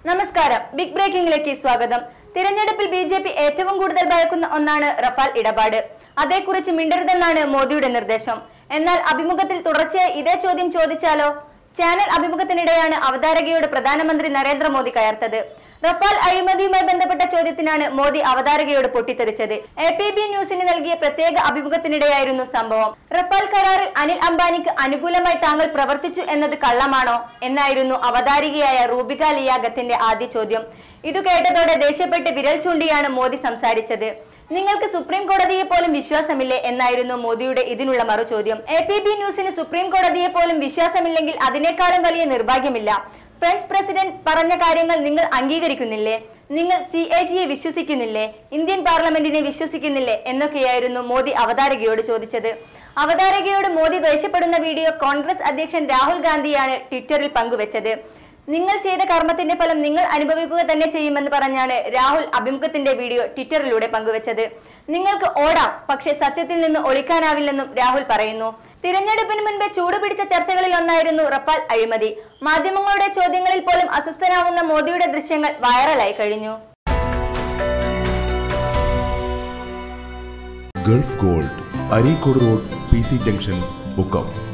നമസ്കാരം ബിഗ് ബ്രേക്കിംഗിലേക്ക് സ്വാഗതം തിരഞ്ഞെടുപ്പിൽ ബി ജെ പി ഏറ്റവും കൂടുതൽ ഭയക്കുന്ന ഒന്നാണ് റഫാൽ ഇടപാട് അതേക്കുറിച്ച് മിണ്ടരുതെന്നാണ് മോദിയുടെ നിർദ്ദേശം എന്നാൽ അഭിമുഖത്തിൽ തുടർച്ചയായി ഇതേ ചോദ്യം ചോദിച്ചാലോ ചാനൽ അഭിമുഖത്തിനിടെയാണ് അവതാരകയോട് പ്രധാനമന്ത്രി നരേന്ദ്രമോദി കയർത്തത് റഫാൽ അഴിമതിയുമായി ബന്ധപ്പെട്ട ചോദ്യത്തിനാണ് മോദി അവതാരകയോട് പൊട്ടിത്തെറിച്ചത് എ പി ബി ന്യൂസിന് നൽകിയ പ്രത്യേക അഭിമുഖത്തിനിടെയായിരുന്നു സംഭവം റഫാൽ കരാറിൽ അനിൽ അംബാനിക്ക് അനുകൂലമായി താങ്കൾ പ്രവർത്തിച്ചു എന്നത് കള്ളമാണോ എന്നായിരുന്നു അവതാരികയായ റൂബിക ലിയാഗത്തിന്റെ ആദ്യ ചോദ്യം ഇത് കേട്ടതോടെ ദേഷ്യപ്പെട്ട് വിരൽ ചൂണ്ടിയാണ് മോദി സംസാരിച്ചത് നിങ്ങൾക്ക് സുപ്രീം കോടതിയെ പോലും വിശ്വാസമില്ലേ എന്നായിരുന്നു മോദിയുടെ ഇതിനുള്ള മറുചോദ്യം എ പി ബി ന്യൂസിന് സുപ്രീം കോടതിയെ പോലും വിശ്വാസമില്ലെങ്കിൽ അതിനേക്കാളും വലിയ നിർഭാഗ്യമില്ല ഫ്രഞ്ച് പ്രസിഡന്റ് പറഞ്ഞ കാര്യങ്ങൾ നിങ്ങൾ അംഗീകരിക്കുന്നില്ലേ നിങ്ങൾ സി എ ജിയെ വിശ്വസിക്കുന്നില്ലേ ഇന്ത്യൻ പാർലമെന്റിനെ വിശ്വസിക്കുന്നില്ലേ എന്നൊക്കെയായിരുന്നു മോദി അവതാരകയോട് ചോദിച്ചത് അവതാരകയോട് മോദി ദേഷ്യപ്പെടുന്ന വീഡിയോ കോൺഗ്രസ് അധ്യക്ഷൻ രാഹുൽ ഗാന്ധിയാണ് ട്വിറ്ററിൽ പങ്കുവച്ചത് നിങ്ങൾ ചെയ്ത കർമ്മത്തിന്റെ ഫലം നിങ്ങൾ അനുഭവിക്കുക തന്നെ ചെയ്യുമെന്ന് പറഞ്ഞാണ് രാഹുൽ അഭിമുഖത്തിന്റെ വീഡിയോ ട്വിറ്ററിലൂടെ പങ്കുവച്ചത് നിങ്ങൾക്ക് ഓടാം പക്ഷേ സത്യത്തിൽ നിന്ന് ഒളിക്കാനാവില്ലെന്നും രാഹുൽ പറയുന്നു തിരഞ്ഞെടുപ്പിന് മുൻപ് ചൂടുപിടിച്ച ചർച്ചകളിൽ ഒന്നായിരുന്നു റഫാൽ അഴിമതി മാധ്യമങ്ങളുടെ ചോദ്യങ്ങളിൽ പോലും അസ്വസ്ഥനാവുന്ന മോദിയുടെ ദൃശ്യങ്ങൾ വൈറലായി കഴിഞ്ഞു Gulf gold Areekode road P C junction Mukkam